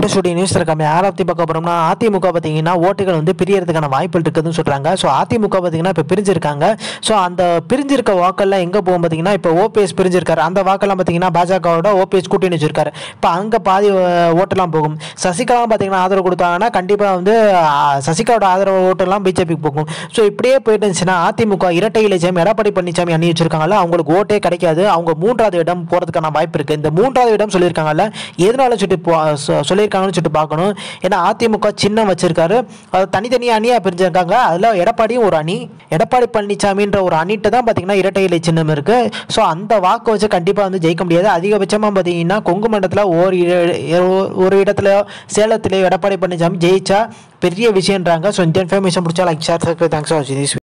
studio news இருக்காம யாரை பற்றி பார்க்க போகிறோம்னா அதிமுக பார்த்தீங்கன்னா ஓட்டுகள் வந்து பிரியறதுக்கான வாய்ப்புகள் இருக்குதுன்னு சொல்கிறாங்க ஸோ அதிமுக பார்த்தீங்கன்னா இப்போ பிரிஞ்சிருக்காங்க ஸோ அந்த பிரிஞ்சிருக்க வாக்கெல்லாம் எங்கே போகும் பார்த்தீங்கன்னா இப்போ ஓபிஎஸ் பிரிஞ்சிருக்காரு அந்த வாக்கெல்லாம் பார்த்தீங்கன்னா பாஜகவோட ஓபிஎஸ் கூட்டணி வச்சிருக்காரு இப்போ அங்கே பாதி அஹ், ஓட்டெல்லாம் போகும் சசிகலா பார்த்தீங்கன்னா ஆதரவு கொடுத்தாங்கன்னா கண்டிப்பாக வந்து அஹ், சசிகலாவோட ஆதரவு ஓட்டெல்லாம் பிஜேபிக்கு போகும் ஸோ இப்படியே போயிட்டு இருந்துச்சுன்னா அதிமுக இரட்டை இலை ஜெயம் எடப்பாடி பழனிசாமி அணி வச்சிருக்காங்கல்ல அவங்களுக்கு ஓட்டே கிடைக்காது அவங்க மூன்றாவது இடம் போகிறதுக்கான வாய்ப்பு இருக்குது இந்த மூன்றாவது இடம் சொல்லியிருக்காங்கல்ல எதனால சொல்லிட்டு போ- சொ- சொல்லியிருக்காங்கன்னு சொல்லிட்டு பார்க்கணும் ஏன்னா அதிமுக சின்னம் வச்சிருக்காரு அது தனித்தனி அணியாக பிரிஞ்சிருக்காங்க அதில் எடப்பாடியும் ஒரு அணி எடப்பாடி பழனிசாமின்ற ஒரு அணிட்ட தான் பார்த்தீங்கன்னா இரட்டை இலை சின்னம் இருக்கு ஸோ அந்த வாக்கை வச்சு கண்டிப்பாக வந்து ஜெயிக்க முடியாது அதிகபட்சமாக பார்த்தீங்கன்னா கொங்கு மண்டலத்தில் ஒரு இட- ஒரு இடத்துல சேலத்திலே எடப்பாடி பழனிசாமி ஜெயிச்சா பெரிய விஷயன்றாங்க ஸோ இந்த இன்ஃபர்மேஷன் பிடிச்சா லைக் ஷேர் தேங்க்ஸ் ஃபார் வாட்சிங் திஸ்